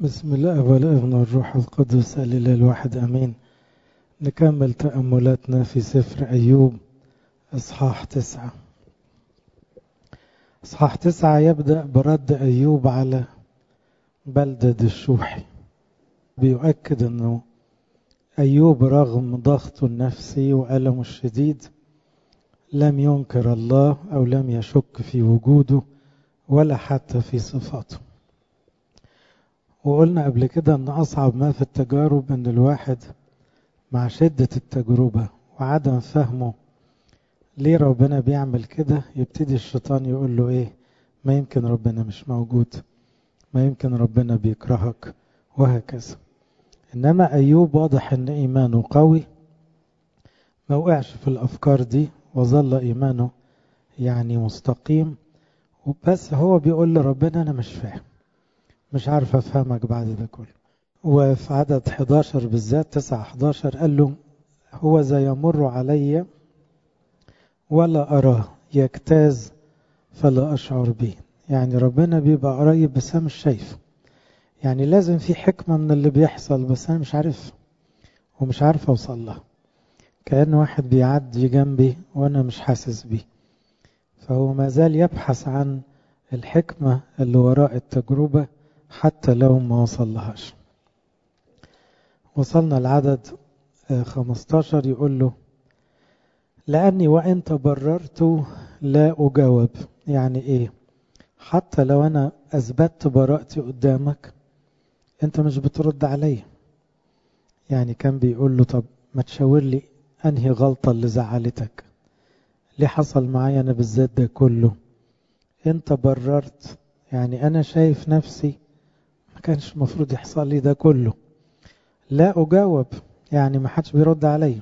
بسم الله والابن والروح القدس الإله الواحد أمين نكمل تأملاتنا في سفر أيوب إصحاح تسعة إصحاح تسعة يبدأ برد أيوب على بلدة الشوحي بيؤكد أنه أيوب رغم ضغطه النفسي وألمه الشديد لم ينكر الله أو لم يشك في وجوده ولا حتى في صفاته وقلنا قبل كده ان اصعب ما في التجارب ان الواحد مع شدة التجربة وعدم فهمه ليه ربنا بيعمل كده يبتدي الشيطان يقول له ايه ما يمكن ربنا مش موجود ما يمكن ربنا بيكرهك وهكذا انما ايوب واضح ان ايمانه قوي ما وقعش في الافكار دي وظل ايمانه يعني مستقيم وبس هو بيقول لربنا انا مش فاهم مش عارف افهمك بعد ده كله وفي عدد 11 بالذات 9 11 قال له هو ذا يمر علي ولا أراه يجتاز فلا أشعر به يعني ربنا بيبقى قريب بس أنا مش شايفه يعني لازم في حكمة من اللي بيحصل بس أنا مش عارف ومش عارف أوصل لها كأن واحد بيعدي جنبي وأنا مش حاسس بيه فهو ما زال يبحث عن الحكمة اللي وراء التجربة حتى لو ما وصلهاش وصلنا العدد 15 يقول له لأني وإن تبررت لا أجاوب يعني إيه حتى لو أنا أثبتت براءتي قدامك أنت مش بترد عليا يعني كان بيقول له طب ما تشاور لي أنهي غلطة اللي زعلتك ليه حصل معايا أنا بالذات ده كله أنت بررت يعني أنا شايف نفسي ما كانش المفروض يحصل لي ده كله لا أجاوب يعني ما حدش بيرد عليا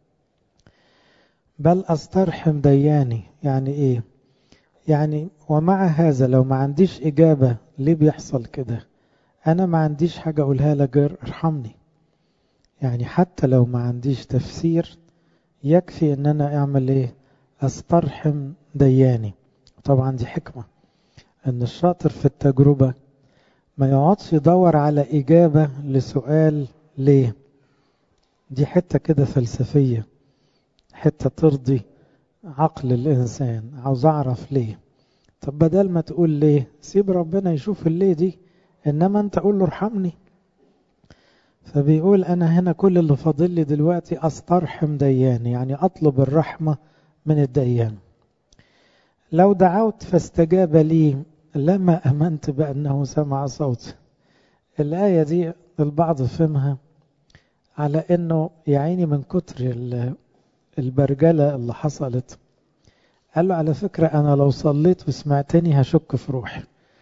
بل أسترحم دياني يعني إيه يعني ومع هذا لو ما عنديش إجابة ليه بيحصل كده أنا ما عنديش حاجة أقولها لك غير ارحمني يعني حتى لو ما عنديش تفسير يكفي ان انا اعمل ايه استرحم دياني طبعا دي حكمة ان الشاطر في التجربة ما يقعدش يدور على اجابة لسؤال ليه دي حتة كده فلسفية حتة ترضي عقل الانسان عاوز اعرف ليه طب بدل ما تقول ليه سيب ربنا يشوف الليه دي انما انت قول له ارحمني فبيقول أنا هنا كل اللي فاضل لي دلوقتي أسترحم ديان يعني أطلب الرحمة من الديان لو دعوت فاستجاب لي لما أمنت بأنه سمع صوتي الآية دي البعض فهمها على أنه يعيني من كتر البرجلة اللي حصلت قال له على فكرة أنا لو صليت وسمعتني هشك في روحي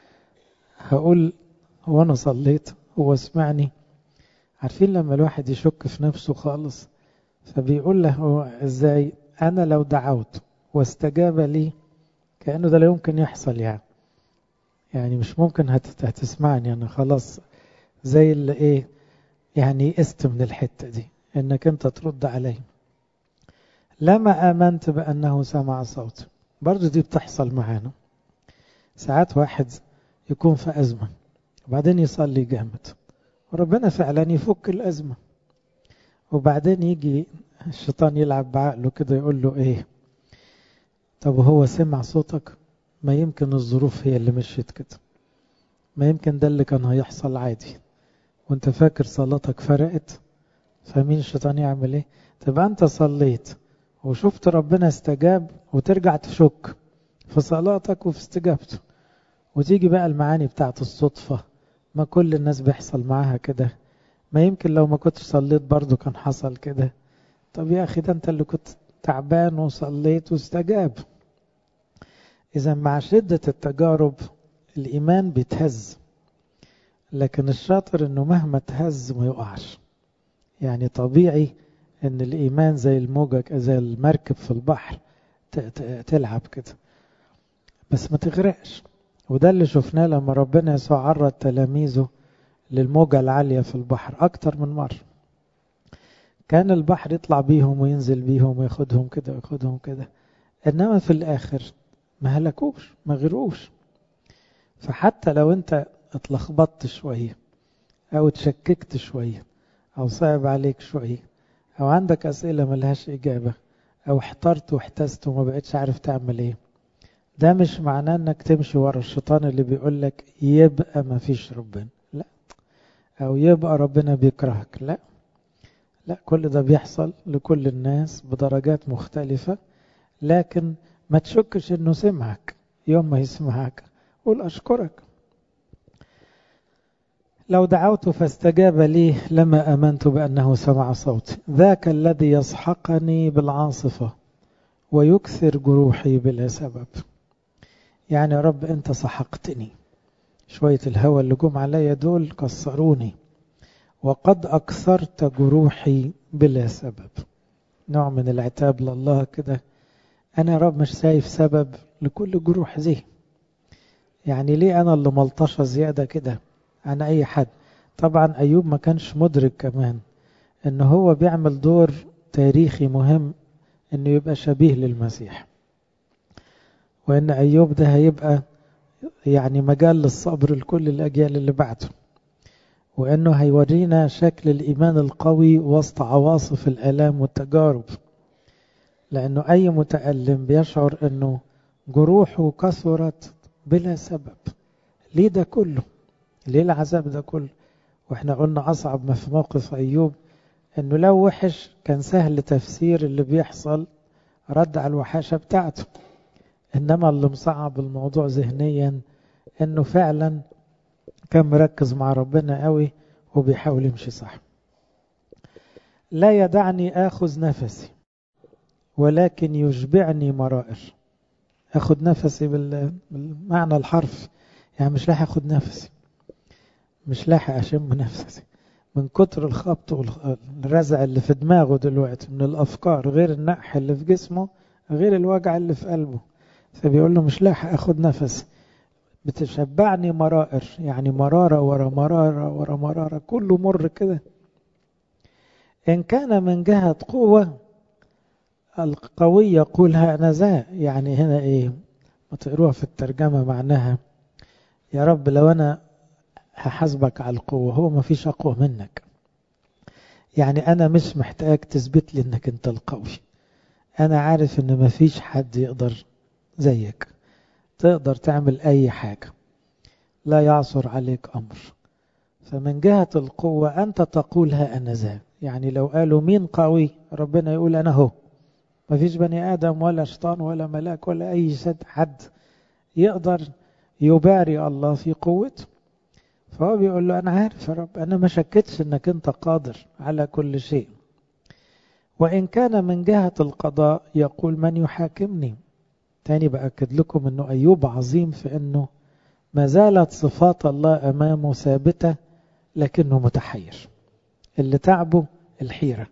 هقول هو أنا صليت هو سمعني عارفين لما الواحد يشك في نفسه خالص فبيقول له ازاي انا لو دعوت واستجاب لي كانه ده لا يمكن يحصل يعني يعني مش ممكن هتسمعني انا خلاص زي اللي ايه يعني يئست من الحته دي انك انت ترد علي لما امنت بانه سمع صوتي برضه دي بتحصل معانا ساعات واحد يكون في ازمه وبعدين يصلي جامد وربنا فعلا يفك الأزمة وبعدين يجي الشيطان يلعب بعقله كده يقول له ايه طب هو سمع صوتك ما يمكن الظروف هي اللي مشيت كده ما يمكن ده اللي كان هيحصل عادي وانت فاكر صلاتك فرقت فمين الشيطان يعمل ايه تبقى انت صليت وشفت ربنا استجاب وترجع تشك في صلاتك وفي استجابته وتيجي بقى المعاني بتاعت الصدفه ما كل الناس بيحصل معاها كده ما يمكن لو ما كنتش صليت برضو كان حصل كده طب يا أخي ده أنت اللي كنت تعبان وصليت واستجاب إذا مع شدة التجارب الإيمان بيتهز لكن الشاطر إنه مهما تهز ما يقعش يعني طبيعي إن الإيمان زي الموجة زي المركب في البحر تلعب كده بس ما تغرقش وده اللي شفناه لما ربنا يسوع عرض تلاميذه للموجة العالية في البحر أكتر من مرة كان البحر يطلع بيهم وينزل بيهم وياخدهم كده وياخدهم كده إنما في الآخر ما هلكوش ما غيروش فحتى لو أنت اتلخبطت شوية أو تشككت شوية أو صعب عليك شوية أو عندك أسئلة ملهاش إجابة أو احترت واحتست وما بقتش عارف تعمل إيه ده مش معناه إنك تمشي ورا الشيطان اللي بيقول لك يبقى ما فيش ربنا لا أو يبقى ربنا بيكرهك لا لا كل ده بيحصل لكل الناس بدرجات مختلفة لكن ما تشكش إنه سمعك يوم ما يسمعك قول أشكرك لو دعوت فاستجاب لي لما امنت بانه سمع صوتي ذاك الذي يسحقني بالعاصفه ويكثر جروحي بلا سبب يعني يا رب انت سحقتني شويه الهوى اللي جم عليا دول كسروني وقد اكثرت جروحي بلا سبب نوع من العتاب لله كده انا يا رب مش شايف سبب لكل جروح دي يعني ليه انا اللي ملطشه زياده كده عن اي حد طبعا ايوب ما كانش مدرك كمان ان هو بيعمل دور تاريخي مهم انه يبقى شبيه للمسيح وان ايوب ده هيبقى يعني مجال للصبر لكل الاجيال اللي بعده وانه هيورينا شكل الايمان القوي وسط عواصف الالام والتجارب لانه اي متالم بيشعر انه جروحه كثرت بلا سبب ليه ده كله ليه العذاب ده كله واحنا قلنا اصعب ما في موقف ايوب انه لو وحش كان سهل تفسير اللي بيحصل رد على الوحاشة بتاعته انما اللي مصعب الموضوع ذهنيا انه فعلا كان مركز مع ربنا قوي وبيحاول يمشي صح لا يدعني اخذ نفسي ولكن يشبعني مرائر اخذ نفسي بالمعنى الحرف يعني مش لاحق اخذ نفسي مش لاحق اشم نفسي من كتر الخبط والرزع اللي في دماغه دلوقتي من الافكار غير النقح اللي في جسمه غير الوجع اللي في قلبه فبيقول له مش لاحق اخد نفس بتشبعني مرائر يعني مرارة ورا مرارة ورا مرارة كله مر كده إن كان من جهة قوة القوي يقول أنا ذا يعني هنا إيه ما تقروها في الترجمة معناها يا رب لو أنا هحاسبك على القوة هو ما فيش أقوى منك يعني أنا مش محتاج تثبت لي أنك أنت القوي أنا عارف أن ما فيش حد يقدر زيك تقدر تعمل أي حاجة لا يعصر عليك أمر فمن جهة القوة أنت تقول ها أنا ذا يعني لو قالوا مين قوي ربنا يقول أنا هو ما فيش بني آدم ولا شيطان ولا ملاك ولا أي حد يقدر يباري الله في قوته فهو بيقول له أنا عارف يا رب أنا ما شكتش أنك أنت قادر على كل شيء وإن كان من جهة القضاء يقول من يحاكمني تاني بأكد لكم أنه أيوب عظيم في أنه ما زالت صفات الله أمامه ثابتة لكنه متحير اللي تعبه الحيرة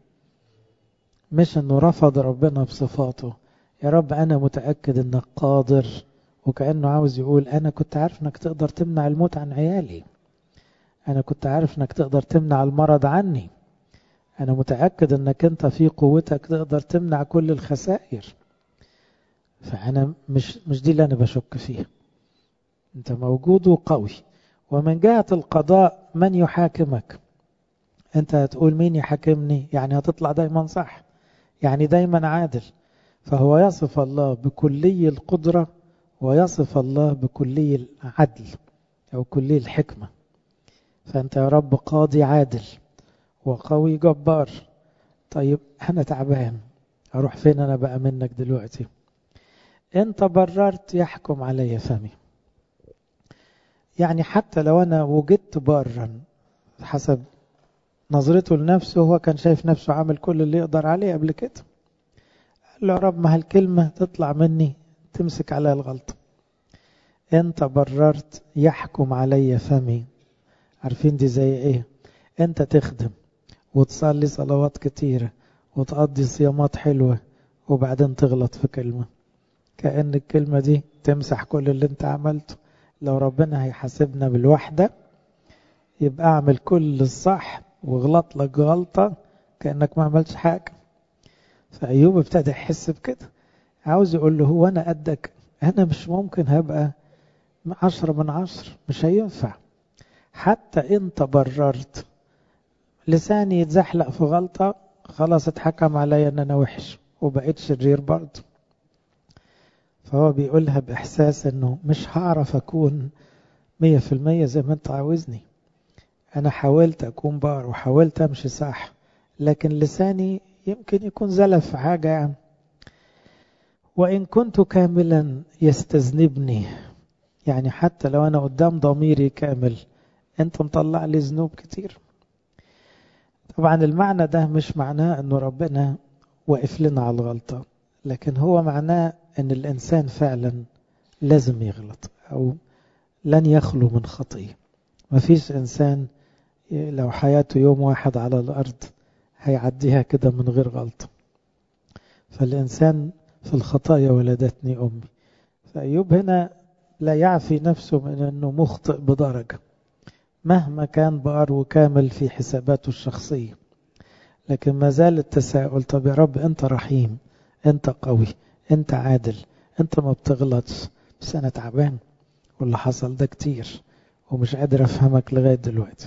مش أنه رفض ربنا بصفاته يا رب أنا متأكد أنك قادر وكأنه عاوز يقول أنا كنت عارف أنك تقدر تمنع الموت عن عيالي أنا كنت عارف أنك تقدر تمنع المرض عني أنا متأكد أنك أنت في قوتك تقدر تمنع كل الخسائر فأنا مش مش دي اللي أنا بشك فيها أنت موجود وقوي ومن جهة القضاء من يحاكمك أنت هتقول مين يحاكمني يعني هتطلع دايما صح يعني دايما عادل فهو يصف الله بكلي القدرة ويصف الله بكلي العدل أو كلي الحكمة فأنت يا رب قاضي عادل وقوي جبار طيب أنا تعبان أروح فين أنا بقى منك دلوقتي أنت بررت يحكم علي فمي يعني حتى لو أنا وجدت برا حسب نظرته لنفسه هو كان شايف نفسه عامل كل اللي يقدر عليه قبل كده قال له يا رب ما هالكلمة تطلع مني تمسك عليها الغلطة انت بررت يحكم علي فمي عارفين دي زي ايه انت تخدم وتصلي صلوات كتيرة وتقضي صيامات حلوة وبعدين تغلط في كلمة كأن الكلمة دي تمسح كل اللي انت عملته لو ربنا هيحاسبنا بالوحدة يبقى اعمل كل الصح وغلط لك غلطة كأنك ما عملتش حاجة فأيوب ابتدى يحس بكده عاوز يقول له هو أنا قدك أنا مش ممكن هبقى عشرة من عشر مش هينفع حتى انت بررت لساني يتزحلق في غلطة خلاص اتحكم عليا ان انا وحش وبقيت شرير برضه فهو بيقولها بإحساس انه مش هعرف اكون مية في المية زي ما انت عاوزني انا حاولت اكون بار وحاولت امشي صح لكن لساني يمكن يكون زلف في حاجة يعني وإن كنت كاملا يستذنبني يعني حتى لو أنا قدام ضميري كامل أنت مطلع لي ذنوب كتير طبعا المعنى ده مش معناه أنه ربنا واقف لنا على الغلطة لكن هو معناه أن الإنسان فعلا لازم يغلط أو لن يخلو من خطية مفيش إنسان لو حياته يوم واحد على الأرض هيعديها كده من غير غلطة فالإنسان في الخطايا ولدتني أمي فأيوب هنا لا يعفي نفسه من أنه مخطئ بدرجة مهما كان بار وكامل في حساباته الشخصية لكن ما زال التساؤل طب يا رب أنت رحيم أنت قوي أنت عادل أنت ما بتغلطش بس أنا تعبان واللي حصل ده كتير ومش قادر أفهمك لغاية دلوقتي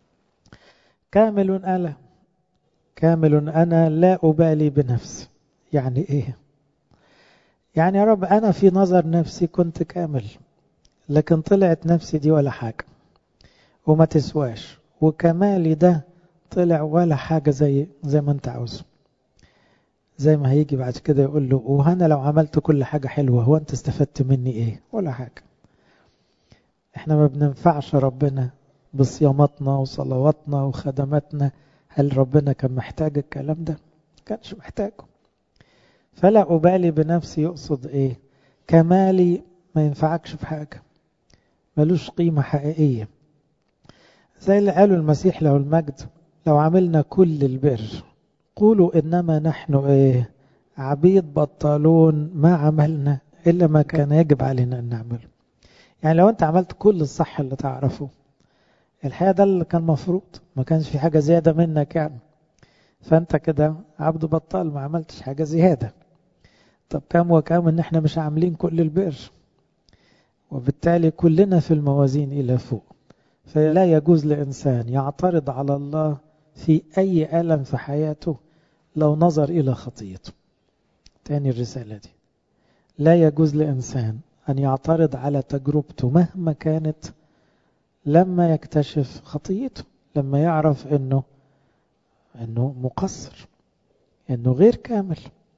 كامل أنا كامل أنا لا أبالي بنفسي يعني إيه يعني يا رب أنا في نظر نفسي كنت كامل لكن طلعت نفسي دي ولا حاجة وما تسواش وكمالي ده طلع ولا حاجة زي زي ما انت عاوزه زي ما هيجي بعد كده يقول له وأنا لو عملت كل حاجة حلوة هو أنت استفدت مني إيه ولا حاجة احنا ما بننفعش ربنا بصياماتنا وصلواتنا وخدماتنا هل ربنا كان محتاج الكلام ده كانش محتاجه فلا أبالي بنفسي يقصد إيه كمالي ما ينفعكش في حاجة ملوش قيمة حقيقية زي اللي قالوا المسيح له المجد لو عملنا كل البر قولوا إنما نحن إيه عبيد بطالون ما عملنا إلا ما كان يجب علينا أن نعمله يعني لو أنت عملت كل الصح اللي تعرفه الحقيقة ده اللي كان مفروض ما كانش في حاجة زيادة منك يعني فأنت كده عبد بطال ما عملتش حاجة زيادة طب كم وكم ان احنا مش عاملين كل البر وبالتالي كلنا في الموازين إلى فوق فلا يجوز لإنسان يعترض على الله في أي ألم في حياته لو نظر إلى خطيته تاني الرسالة دي لا يجوز لإنسان أن يعترض على تجربته مهما كانت لما يكتشف خطيته لما يعرف أنه أنه مقصر أنه غير كامل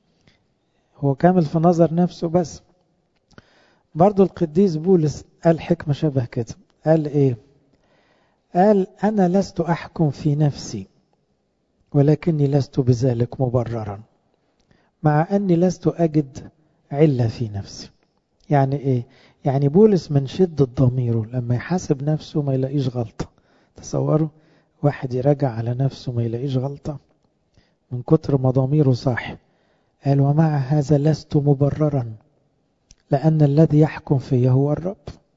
هو كامل في نظر نفسه بس برضو القديس بولس قال حكمة شبه كده قال ايه قال انا لست احكم في نفسي ولكني لست بذلك مبررا مع اني لست اجد علة في نفسي يعني ايه يعني بولس من شدة ضميره لما يحاسب نفسه ما يلاقيش غلطة تصوروا واحد يراجع على نفسه ما يلاقيش غلطة من كتر ما ضميره صاحي قال ومع هذا لست مبررا لأن الذي يحكم فيه هو الرب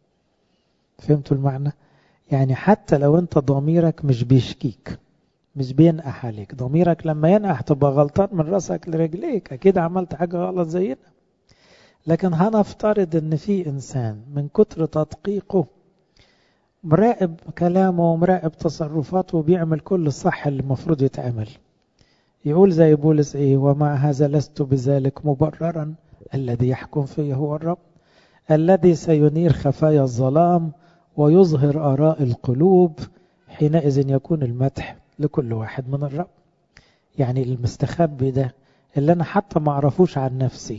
فهمتوا المعنى يعني حتى لو انت ضميرك مش بيشكيك مش بينقح عليك ضميرك لما ينقح تبقى غلطان من راسك لرجليك اكيد عملت حاجة غلط زينا لكن هنفترض ان في انسان من كتر تدقيقه مراقب كلامه ومراقب تصرفاته وبيعمل كل الصح اللي المفروض يتعمل يقول زي بولس ايه ومع هذا لست بذلك مبررا الذي يحكم فيه هو الرب الذي سينير خفايا الظلام ويظهر آراء القلوب حينئذ يكون المدح لكل واحد من الرب يعني المستخبي ده اللي أنا حتى ما أعرفوش عن نفسي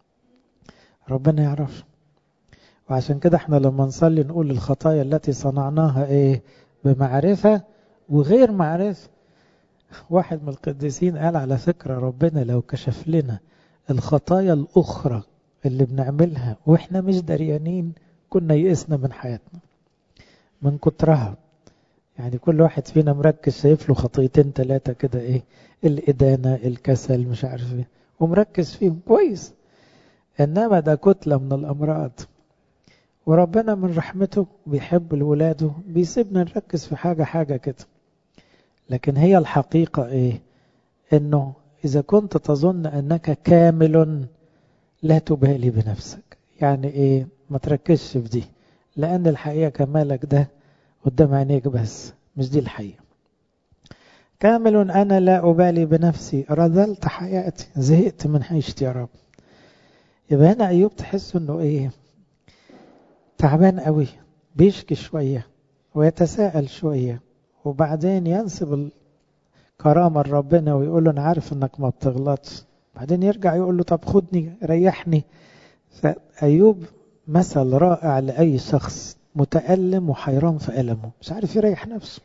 ربنا يعرف وعشان كده احنا لما نصلي نقول الخطايا التي صنعناها ايه بمعرفة وغير معرفة واحد من القديسين قال على فكرة ربنا لو كشف لنا الخطايا الأخرى اللي بنعملها وإحنا مش دريانين كنا يئسنا من حياتنا من كترها يعني كل واحد فينا مركز شايف له خطيتين ثلاثة كده إيه الإدانة الكسل مش عارف إيه ومركز فيهم كويس إنما ده كتلة من الأمراض وربنا من رحمته بيحب لولاده بيسيبنا نركز في حاجة حاجة كده لكن هي الحقيقة إيه إنه إذا كنت تظن أنك كامل لا تبالي بنفسك يعني إيه ما تركزش في دي لأن الحقيقة كمالك ده قدام عينيك بس مش دي الحقيقة كامل أنا لا أبالي بنفسي رذلت حياتي زهقت من عيشتي يا رب يبقى هنا أيوب تحس أنه إيه تعبان قوي بيشكي شوية ويتساءل شوية وبعدين ينسب الكرامة لربنا ويقول له أنا عارف أنك ما بتغلطش بعدين يرجع يقول له طب خدني ريحني فأيوب مثل رائع لأي شخص متألم وحيران في ألمه مش عارف يريح نفسه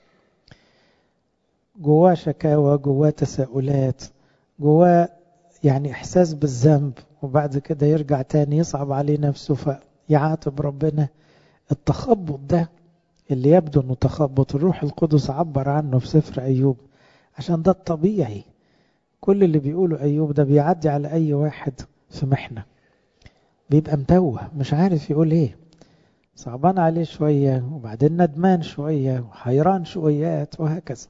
جواه شكاوى جواه تساؤلات جواه يعني إحساس بالذنب وبعد كده يرجع تاني يصعب عليه نفسه فيعاتب ربنا التخبط ده اللي يبدو انه تخبط الروح القدس عبر عنه في سفر أيوب عشان ده الطبيعي كل اللي بيقوله أيوب ده بيعدي على أي واحد في محنة بيبقى متوه مش عارف يقول ايه صعبان عليه شوية وبعدين ندمان شوية وحيران شويات وهكذا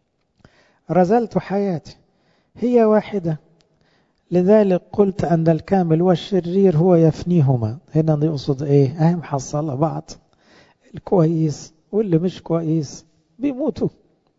رزلت حياتي هي واحدة لذلك قلت أن الكامل والشرير هو يفنيهما هنا يقصد ايه اهم حصل بعض الكويس واللي مش كويس بيموتوا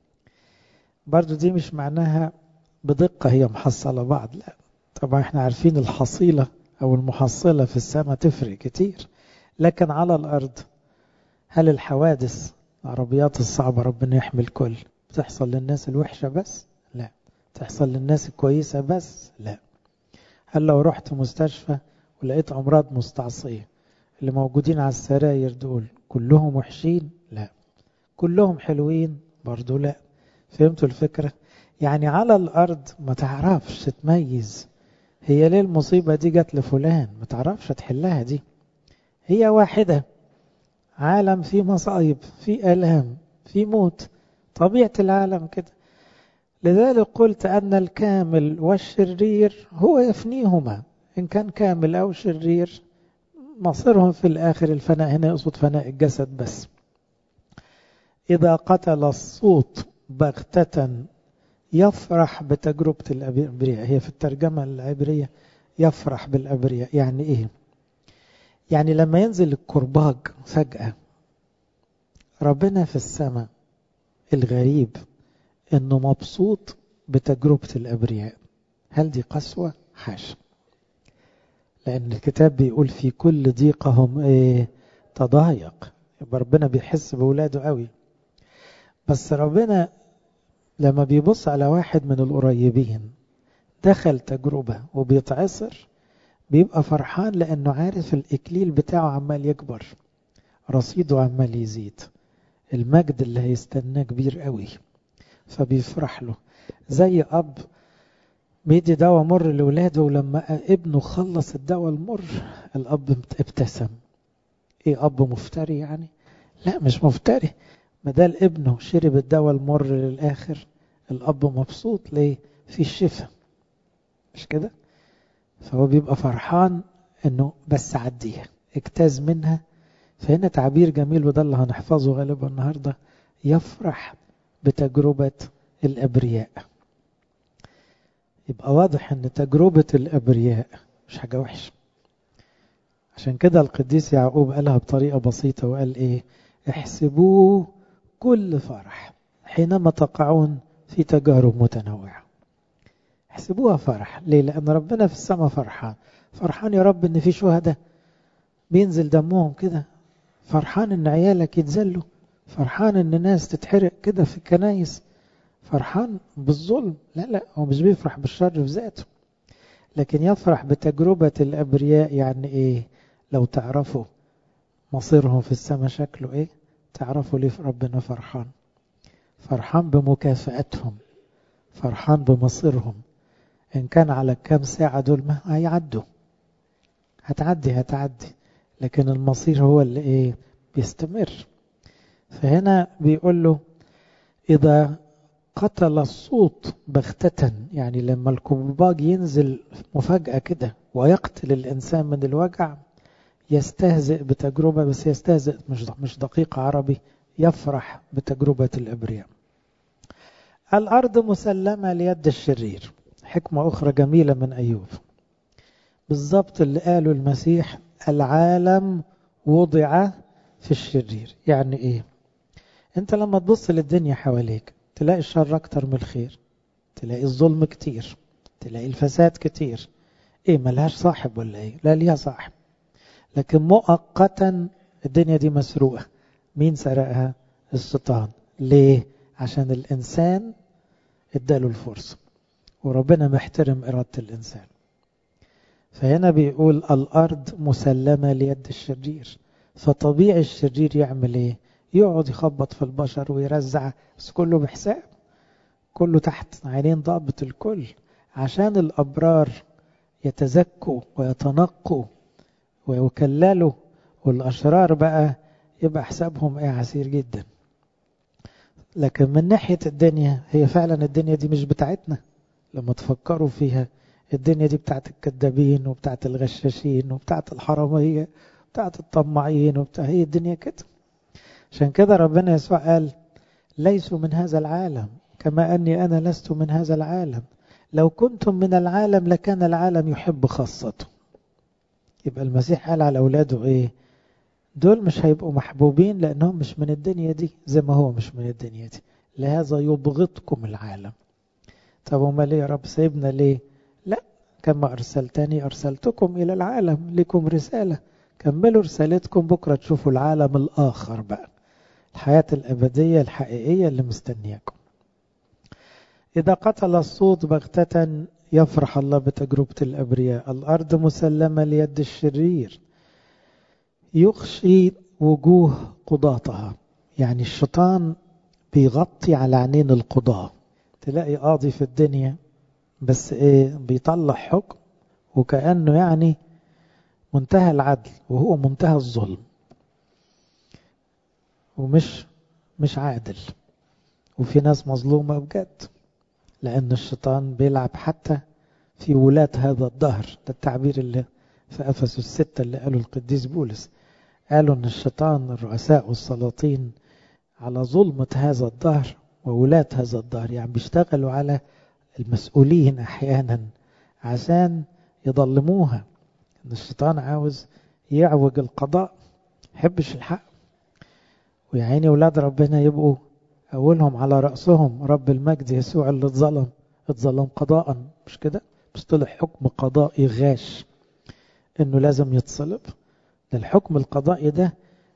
برضو دي مش معناها بدقة هي محصلة بعض لا طبعا احنا عارفين الحصيلة أو المحصلة في السماء تفرق كتير لكن على الأرض هل الحوادث العربيات الصعبة ربنا يحمي الكل بتحصل للناس الوحشة بس لا تحصل للناس الكويسة بس لا هل لو رحت مستشفى ولقيت أمراض مستعصية اللي موجودين على السراير دول كلهم وحشين لا كلهم حلوين برضو لا فهمتوا الفكرة يعني على الأرض ما تعرفش تميز هي ليه المصيبة دي جت لفلان ما تعرفش تحلها دي هي واحدة عالم فيه مصايب فيه ألام فيه موت طبيعة العالم كده لذلك قلت أن الكامل والشرير هو يفنيهما إن كان كامل أو شرير مصيرهم في الآخر الفناء هنا يقصد فناء الجسد بس إذا قتل الصوت بغتة يفرح بتجربة الأبرياء هي في الترجمة العبرية يفرح بالأبرياء يعني إيه يعني لما ينزل الكرباج فجأة ربنا في السماء الغريب انه مبسوط بتجربة الأبرياء هل دي قسوة؟ حاشا لأن الكتاب بيقول في كل ضيقهم ايه تضايق يبقى ربنا بيحس بولاده قوي بس ربنا لما بيبص على واحد من القريبين دخل تجربة وبيتعصر بيبقى فرحان لأنه عارف الإكليل بتاعه عمال يكبر رصيده عمال يزيد المجد اللي هيستناه كبير قوي فبيفرح له زي أب بيدي دواء مر لولاده ولما ابنه خلص الدواء المر الأب ابتسم ايه أب مفتري يعني لا مش مفتري ما دام ابنه شرب الدواء المر للآخر الأب مبسوط ليه في الشفاء مش كده فهو بيبقى فرحان انه بس عديها اجتاز منها فهنا تعبير جميل وده اللي هنحفظه غالبا النهاردة يفرح بتجربة الأبرياء يبقى واضح ان تجربة الأبرياء مش حاجة وحشة عشان كده القديس يعقوب قالها بطريقة بسيطة وقال ايه احسبوه كل فرح حينما تقعون في تجارب متنوعة احسبوها فرح ليه لأن ربنا في السماء فرحان فرحان يا رب ان في شهداء بينزل دمهم كده فرحان ان عيالك يتذلوا فرحان ان ناس تتحرق كده في الكنايس فرحان بالظلم لا لا هو مش بيفرح بالشر في ذاته لكن يفرح بتجربة الأبرياء يعني إيه لو تعرفوا مصيرهم في السماء شكله إيه تعرفوا ليه ربنا فرحان فرحان بمكافأتهم فرحان بمصيرهم إن كان على كام ساعة دول ما هيعدوا هتعدي هتعدي لكن المصير هو اللي إيه بيستمر فهنا بيقول له إذا قتل الصوت بغتة يعني لما الكرباج ينزل مفاجأة كده ويقتل الإنسان من الوجع يستهزئ بتجربة بس يستهزئ مش مش دقيق عربي يفرح بتجربة الأبرياء الأرض مسلمة ليد الشرير حكمة أخرى جميلة من أيوب بالضبط اللي قاله المسيح العالم وضع في الشرير يعني إيه انت لما تبص للدنيا حواليك تلاقي الشر اكتر من الخير تلاقي الظلم كتير تلاقي الفساد كتير ايه ملهاش صاحب ولا ايه لا ليها صاحب لكن مؤقتا الدنيا دي مسروقة مين سرقها الشيطان ليه عشان الانسان اداله الفرصة وربنا محترم إرادة الإنسان فهنا بيقول الأرض مسلمة ليد الشرير فطبيعي الشرير يعمل ايه يقعد يخبط في البشر ويرزع بس كله بحساب كله تحت عينين ضابط الكل عشان الأبرار يتزكوا ويتنقوا ويكللوا والأشرار بقى يبقى حسابهم ايه عسير جدا لكن من ناحية الدنيا هي فعلا الدنيا دي مش بتاعتنا لما تفكروا فيها الدنيا دي بتاعت الكذابين وبتاعت الغشاشين وبتاعت الحرامية وبتاعت الطماعين وبتاع هي الدنيا كده عشان كده ربنا يسوع قال ليسوا من هذا العالم كما أني أنا لست من هذا العالم لو كنتم من العالم لكان العالم يحب خاصته يبقى المسيح قال على أولاده إيه دول مش هيبقوا محبوبين لأنهم مش من الدنيا دي زي ما هو مش من الدنيا دي لهذا يبغضكم العالم طب وما ليه يا رب سيبنا ليه لا كما أرسلتني أرسلتكم إلى العالم لكم رسالة كملوا رسالتكم بكرة تشوفوا العالم الآخر بقى الحياة الأبدية الحقيقية اللي مستنياكم إذا قتل الصوت بغتة يفرح الله بتجربة الأبرياء الأرض مسلمة ليد الشرير يخشي وجوه قضاتها يعني الشيطان بيغطي على عينين القضاة تلاقي قاضي في الدنيا بس ايه بيطلع حكم وكأنه يعني منتهى العدل وهو منتهى الظلم ومش مش عادل وفي ناس مظلومة بجد لأن الشيطان بيلعب حتى في ولاة هذا الدهر ده التعبير اللي في أفسس الستة اللي قاله القديس بولس قالوا أن الشيطان الرؤساء والسلاطين على ظلمة هذا الدهر وولاة هذا الدهر يعني بيشتغلوا على المسؤولين أحيانا عشان يظلموها ان الشيطان عاوز يعوج القضاء يحبش الحق ويا عيني ولاد ربنا يبقوا اولهم على راسهم رب المجد يسوع اللي اتظلم اتظلم قضاء مش كده مش طلع حكم قضائي غاش انه لازم يتصلب ده الحكم القضائي ده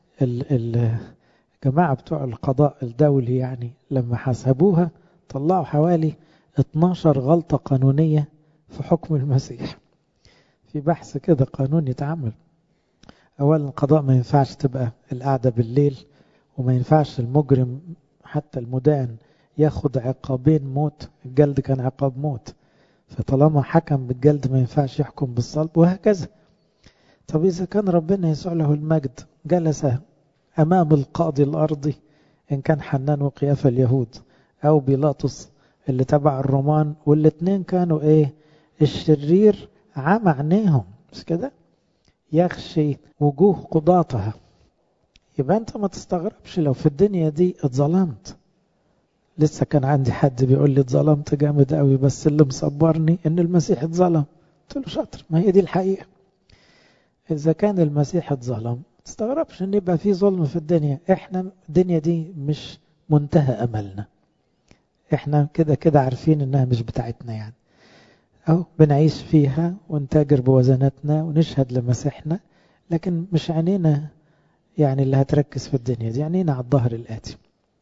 الجماعة بتوع القضاء الدولي يعني لما حسبوها طلعوا حوالي 12 غلطة قانونية في حكم المسيح في بحث كده قانون يتعمل اولا القضاء ما ينفعش تبقى القعدة بالليل وما ينفعش المجرم حتى المدان ياخد عقابين موت الجلد كان عقاب موت فطالما حكم بالجلد ما ينفعش يحكم بالصلب وهكذا طب إذا كان ربنا يسوع له المجد جلس أمام القاضي الأرضي إن كان حنان وقيافة اليهود أو بيلاطس اللي تبع الرومان والاتنين كانوا إيه الشرير عمى عينيهم مش كده يخشي وجوه قضاتها يبقى انت ما تستغربش لو في الدنيا دي اتظلمت لسه كان عندي حد بيقول لي اتظلمت جامد قوي بس اللي مصبرني ان المسيح اتظلم قلت له شاطر ما هي دي الحقيقه اذا كان المسيح اتظلم تستغربش ان يبقى في ظلم في الدنيا احنا الدنيا دي مش منتهى املنا احنا كده كده عارفين انها مش بتاعتنا يعني أو بنعيش فيها ونتاجر بوزناتنا ونشهد لمسيحنا لكن مش عينينا يعني اللي هتركز في الدنيا دي عينينا على الظهر الآتي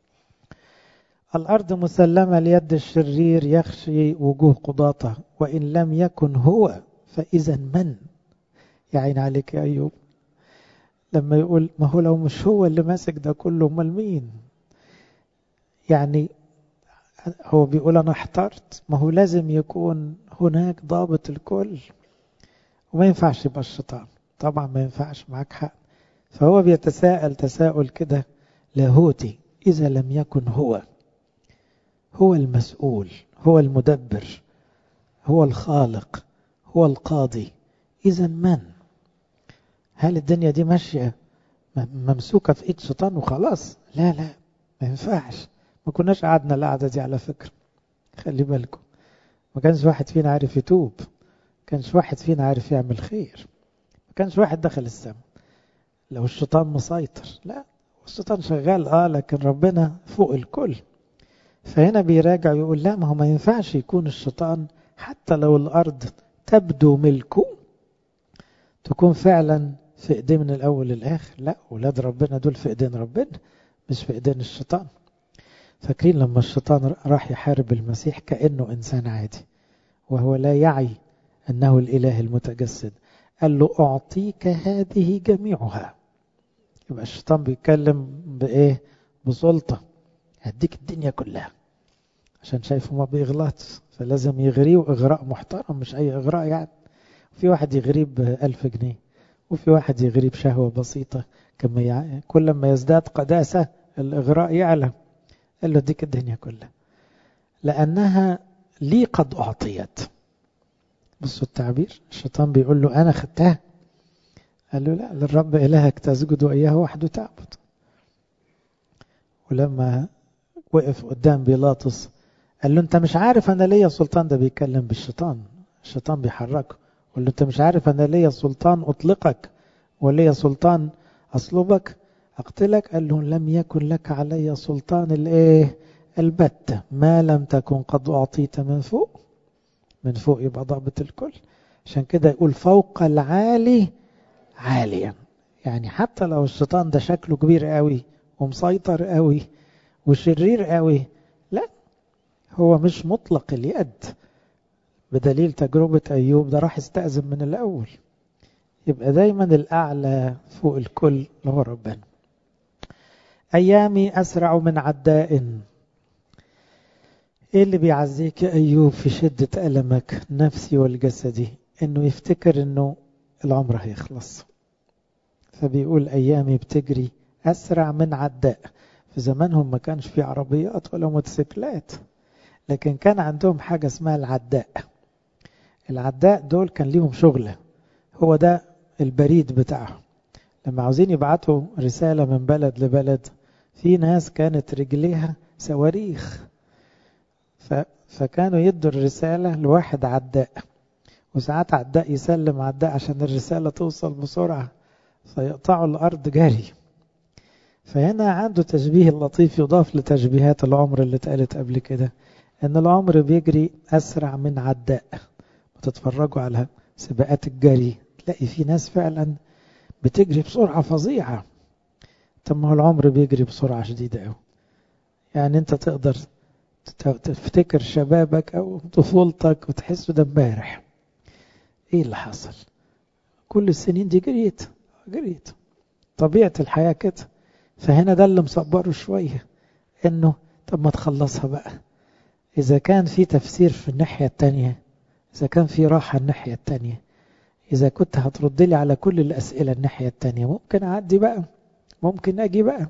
الأرض مسلمة ليد الشرير يخشي وجوه قضاته وإن لم يكن هو فإذا من يعين عليك يا أيوب لما يقول ما هو لو مش هو اللي ماسك ده كله امال مين يعني هو بيقول أنا احترت ما هو لازم يكون هناك ضابط الكل وما ينفعش يبقى الشيطان طبعا ما ينفعش معاك حق فهو بيتساءل تساؤل كده لاهوتي إذا لم يكن هو هو المسؤول هو المدبر هو الخالق هو القاضي إذا من هل الدنيا دي ماشية ممسوكة في إيد شيطان وخلاص لا لا ما ينفعش ما كناش قعدنا القعدة دي على فكرة خلي بالكم ما كانش واحد فينا عارف يتوب ما كانش واحد فينا عارف يعمل خير ما كانش واحد دخل السماء لو الشيطان مسيطر لا الشيطان شغال اه لكن ربنا فوق الكل فهنا بيراجع يقول لا ما هو ما ينفعش يكون الشيطان حتى لو الأرض تبدو ملكه تكون فعلا في ايديه من الأول للآخر لا ولاد ربنا دول في ايدين ربنا مش في ايدين الشيطان فاكرين لما الشيطان راح يحارب المسيح كأنه إنسان عادي وهو لا يعي أنه الإله المتجسد قال له أعطيك هذه جميعها يبقى الشيطان بيتكلم بإيه بسلطة هديك الدنيا كلها عشان شايفه ما بيغلطش فلازم يغريه إغراء محترم مش أي إغراء يعني في واحد يغريه بألف جنيه وفي واحد يغريه بشهوة بسيطة كما يعني كل ما يزداد قداسة الإغراء يعلى قال له اديك الدنيا كلها لأنها لي قد أعطيت بصوا التعبير الشيطان بيقول له أنا خدتها قال له لا للرب إلهك تسجد وإياه وحده تعبد ولما وقف قدام بيلاطس قال له انت مش عارف انا ليا سلطان ده بيتكلم بالشيطان الشيطان بيحركه قال له انت مش عارف انا ليا سلطان اطلقك وليا سلطان اصلبك اقتلك قال له لم يكن لك علي سلطان الايه البتة ما لم تكن قد اعطيت من فوق من فوق يبقى ضابط الكل عشان كده يقول فوق العالي عاليا يعني حتى لو الشيطان ده شكله كبير قوي ومسيطر قوي وشرير قوي لا هو مش مطلق اليد بدليل تجربة أيوب ده راح يستأذن من الأول يبقى دايما الأعلى فوق الكل اللي هو ربنا أيامي أسرع من عداء إيه اللي بيعزيك يا أيوب في شدة ألمك نفسي والجسدي إنه يفتكر إنه العمر هيخلص فبيقول أيامي بتجري أسرع من عداء في زمانهم ما كانش في عربيات ولا موتوسيكلات لكن كان عندهم حاجة اسمها العداء العداء دول كان ليهم شغلة هو ده البريد بتاعهم لما عاوزين يبعتوا رسالة من بلد لبلد في ناس كانت رجليها صواريخ ف... فكانوا يدوا الرسالة لواحد عداء وساعات عداء يسلم عداء عشان الرسالة توصل بسرعة فيقطعوا الأرض جري فهنا عنده تشبيه لطيف يضاف لتشبيهات العمر اللي اتقالت قبل كده ان العمر بيجري اسرع من عداء وتتفرجوا على سباقات الجري تلاقي في ناس فعلا بتجري بسرعة فظيعة طب ما هو العمر بيجري بسرعة شديدة قوي يعني انت تقدر تفتكر شبابك او طفولتك وتحسه ده امبارح ايه اللي حصل كل السنين دي جريت جريت طبيعة الحياة كده فهنا ده اللي مصبره شوية انه طب ما تخلصها بقى اذا كان في تفسير في الناحية التانية اذا كان في راحة الناحية التانية اذا كنت هترد لي على كل الاسئلة الناحية التانية ممكن اعدي بقى ممكن اجي بقى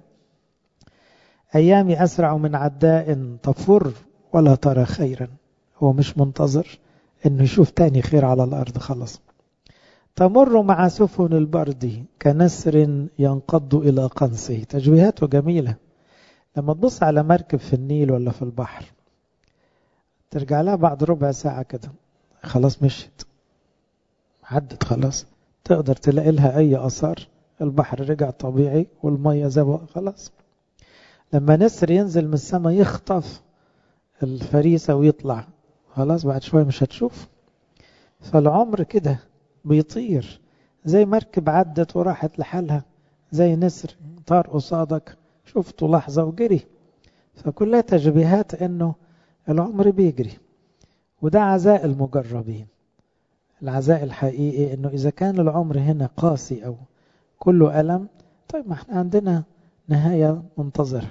ايامي اسرع من عداء تفر ولا ترى خيرا هو مش منتظر انه يشوف تاني خير على الارض خلاص تمر مع سفن البرد كنسر ينقض إلى قنصه تشبيهاته جميلة لما تبص على مركب في النيل ولا في البحر ترجع لها بعد ربع ساعة كده خلاص مشيت عدت خلاص تقدر تلاقي لها أي أثار البحر رجع طبيعي والمية زي خلاص لما نسر ينزل من السماء يخطف الفريسة ويطلع خلاص بعد شوية مش هتشوف فالعمر كده بيطير زي مركب عدت وراحت لحالها زي نسر طار قصادك شفته لحظة وجري فكلها تشبيهات انه العمر بيجري وده عزاء المجربين العزاء الحقيقي انه اذا كان العمر هنا قاسي او كله ألم طيب ما احنا عندنا نهاية منتظرة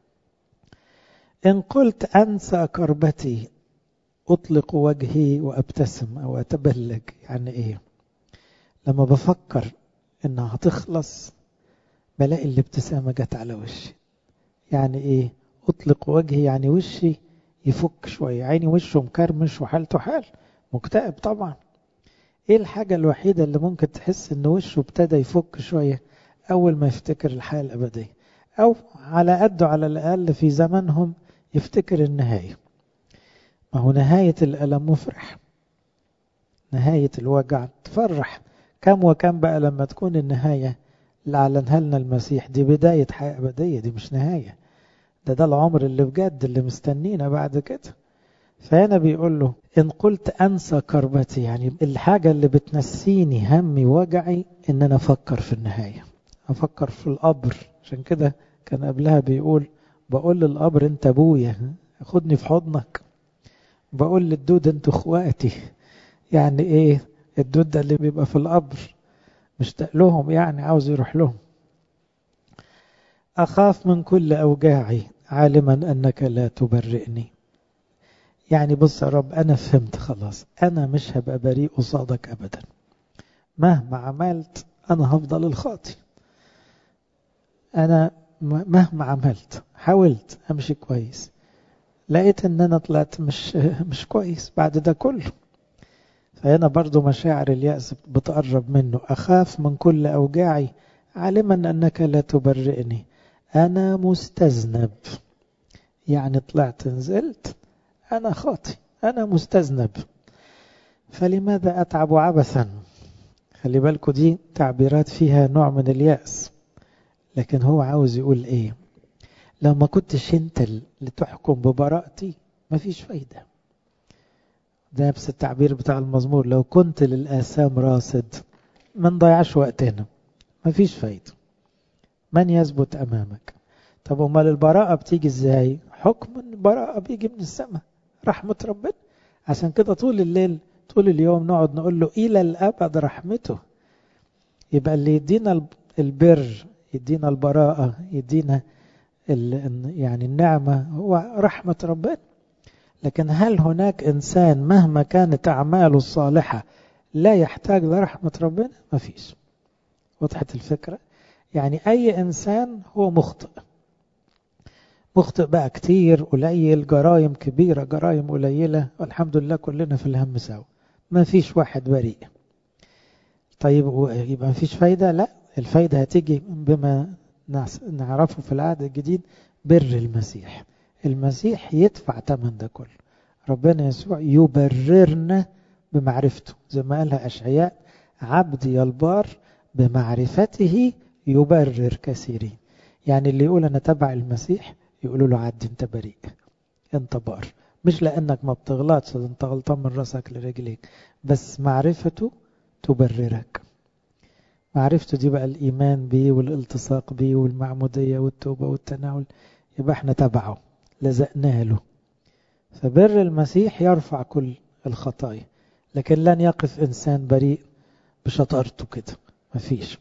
إن قلت أنسى كربتي أطلق وجهي وأبتسم أو أتبلج يعني إيه لما بفكر إنها هتخلص بلاقي الابتسامة جت على وشي يعني إيه أطلق وجهي يعني وشي يفك شوية عيني وشه مكرمش وحالته حال مكتئب طبعا ايه الحاجة الوحيدة اللي ممكن تحس ان وشه ابتدى يفك شوية اول ما يفتكر الحياة الابدية او على قده على الاقل في زمنهم يفتكر النهاية ما هو نهاية الالم مفرح نهاية الوجع تفرح كم وكم بقى لما تكون النهاية اللي أعلنها لنا المسيح دي بداية حياة أبدية دي مش نهاية ده ده العمر اللي بجد اللي مستنينا بعد كده فهنا بيقول له إن قلت أنسى كربتي يعني الحاجة اللي بتنسيني همي وجعي إن أنا أفكر في النهاية أفكر في القبر عشان كده كان قبلها بيقول بقول للقبر أنت أبويا خدني في حضنك بقول للدود أنتوا إخواتي يعني إيه الدود ده اللي بيبقى في القبر مشتاق لهم يعني عاوز يروح لهم أخاف من كل أوجاعي عالما أنك لا تبرئني يعني بص يا رب أنا فهمت خلاص أنا مش هبقى بريء قصادك أبدا مهما عملت أنا هفضل الخاطي أنا مهما عملت حاولت أمشي كويس لقيت أن أنا طلعت مش, مش كويس بعد ده كله فهنا برضو مشاعر اليأس بتقرب منه أخاف من كل أوجاعي عالما أنك لا تبرئني أنا مستذنب يعني طلعت نزلت أنا خاطي أنا مستذنب فلماذا أتعب عبثا خلي بالكوا دي تعبيرات فيها نوع من اليأس لكن هو عاوز يقول إيه لو ما كنتش أنت اللي تحكم ببراءتي مفيش فايدة ده نفس التعبير بتاع المزمور لو كنت للآثام راصد ما نضيعش وقتنا مفيش فايدة من يثبت أمامك طب أمال البراءة بتيجي إزاي حكم البراءة بيجي من السماء رحمة ربنا عشان كده طول الليل طول اليوم نقعد نقول له إلى الأبد رحمته يبقى اللي يدينا البر يدينا البراءة يدينا يعني النعمة هو رحمة ربنا لكن هل هناك إنسان مهما كانت أعماله الصالحة لا يحتاج لرحمة ربنا ما فيش وضحت الفكرة يعني أي إنسان هو مخطئ مخطئ بقى كتير قليل جرائم كبيرة جرائم قليلة والحمد لله كلنا في الهم سوا ما فيش واحد بريء طيب يبقى ما فيش فايدة لا الفايدة هتيجي بما نعرفه في العهد الجديد بر المسيح المسيح يدفع ثمن ده كله ربنا يسوع يبررنا بمعرفته زي ما قالها أشعياء عبدي البار بمعرفته يبرر كثيرين يعني اللي يقول أنا تبع المسيح يقولوا له عدي انت بريء انت بار مش لأنك ما بتغلطش انت غلطان من راسك لرجليك بس معرفته تبررك معرفته دي بقى الإيمان بيه والالتصاق بيه والمعمودية والتوبة والتناول يبقى احنا تبعه لزقنا له فبر المسيح يرفع كل الخطايا لكن لن يقف إنسان بريء بشطارته كده مفيش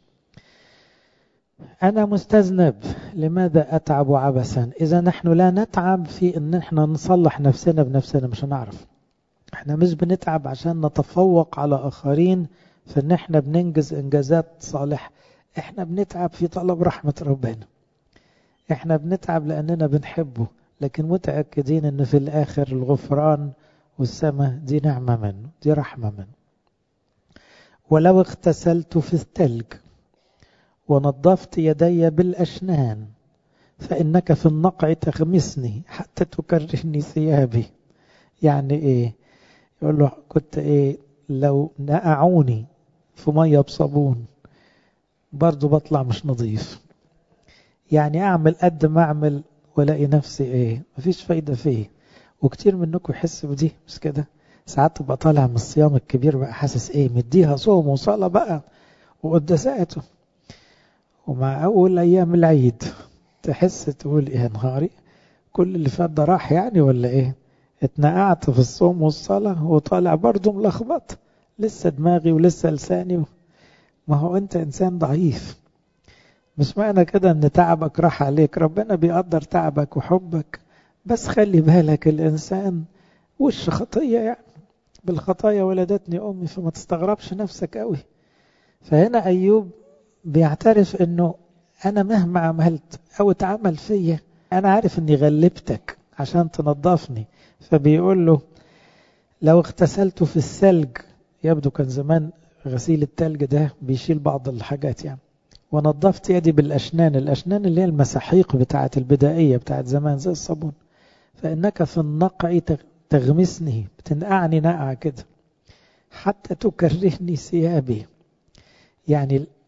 أنا مستذنب لماذا أتعب عبثا إذا نحن لا نتعب في أن احنا نصلح نفسنا بنفسنا مش هنعرف احنا مش بنتعب عشان نتفوق على آخرين في أن احنا بننجز إنجازات صالحة احنا بنتعب في طلب رحمة ربنا احنا بنتعب لأننا بنحبه لكن متأكدين أن في الآخر الغفران والسماء دي نعمة منه دي رحمة منه ولو اغتسلت في الثلج ونظفت يدي بالأشنان فإنك في النقع تغمسني حتى تكرهني ثيابي يعني إيه يقول له كنت إيه لو نقعوني في مية بصابون برضو بطلع مش نظيف يعني أعمل قد ما أعمل ولاقي نفسي إيه مفيش فايدة فيه وكتير منكم يحس بدي مش كده ساعات تبقى طالع من الصيام الكبير بقى حاسس إيه مديها صوم وصلاة بقى وقدساته ومع أول أيام العيد تحس تقول إيه نهاري كل اللي فات ده راح يعني ولا إيه اتنقعت في الصوم والصلاة وطالع برضه ملخبط لسه دماغي ولسه لساني ما هو أنت إنسان ضعيف مش معنى كده أن تعبك راح عليك ربنا بيقدر تعبك وحبك بس خلي بالك الإنسان وش خطية يعني بالخطايا ولدتني أمي فما تستغربش نفسك قوي فهنا أيوب بيعترف انه انا مهما عملت او اتعمل فيا انا عارف اني غلبتك عشان تنظفني فبيقول له لو اغتسلت في الثلج يبدو كان زمان غسيل التلج ده بيشيل بعض الحاجات يعني ونظفت يدي بالأشنان الأشنان اللي هي المساحيق بتاعة البدائية بتاعة زمان زي الصابون فإنك في النقع تغمسني بتنقعني نقع كده حتى تكرهني ثيابي يعني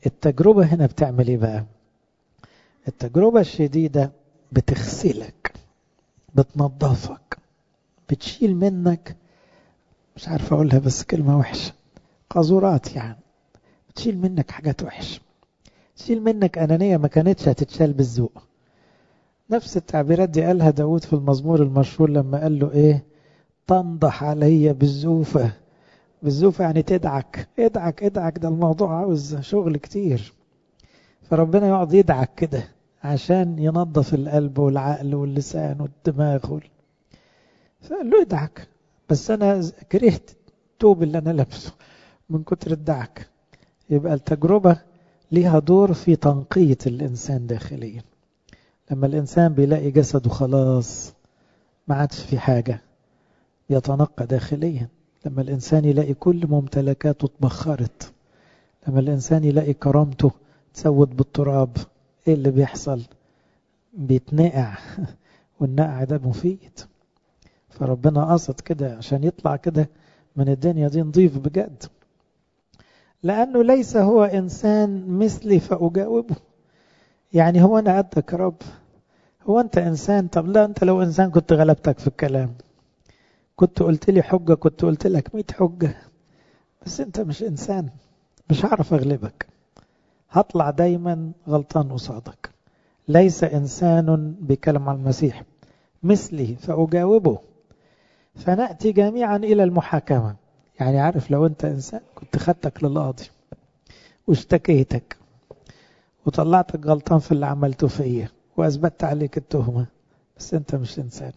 التجربة هنا بتعمل ايه بقى التجربة الشديدة بتغسلك بتنظفك بتشيل منك مش عارف اقولها بس كلمة وحشة قاذورات يعني بتشيل منك حاجات وحشة تشيل منك أنانية ما كانتش هتتشال بالذوق نفس التعبيرات دي قالها داود في المزمور المشهور لما قال له ايه تنضح علي بالزوفة بالزوفة يعني تدعك ادعك ادعك ده الموضوع عاوز شغل كتير فربنا يقعد يدعك كده عشان ينظف القلب والعقل واللسان والدماغ وال... فقال له ادعك بس انا كرهت التوب اللي انا لابسه من كتر الدعك يبقى التجربة ليها دور في تنقية الإنسان داخليا لما الإنسان بيلاقي جسده خلاص ما عادش في حاجة يتنقى داخليا لما الإنسان يلاقي كل ممتلكاته اتبخرت لما الإنسان يلاقي كرامته تسود بالتراب إيه اللي بيحصل بيتنقع والنقع ده مفيد فربنا قصد كده عشان يطلع كده من الدنيا دي نضيف بجد لأنه ليس هو إنسان مثلي فأجاوبه يعني هو أنا قدك يا رب هو أنت إنسان طب لا أنت لو إنسان كنت غلبتك في الكلام كنت قلت لي حجة كنت قلت لك مئة حجة بس أنت مش إنسان مش هعرف أغلبك هطلع دايما غلطان قصادك ليس إنسان بيكلم عن المسيح مثلي فأجاوبه فنأتي جميعا إلى المحاكمة يعني عارف لو أنت إنسان كنت خدتك للقاضي واشتكيتك وطلعتك غلطان في اللي عملته فيا وأثبتت عليك التهمة بس أنت مش إنسان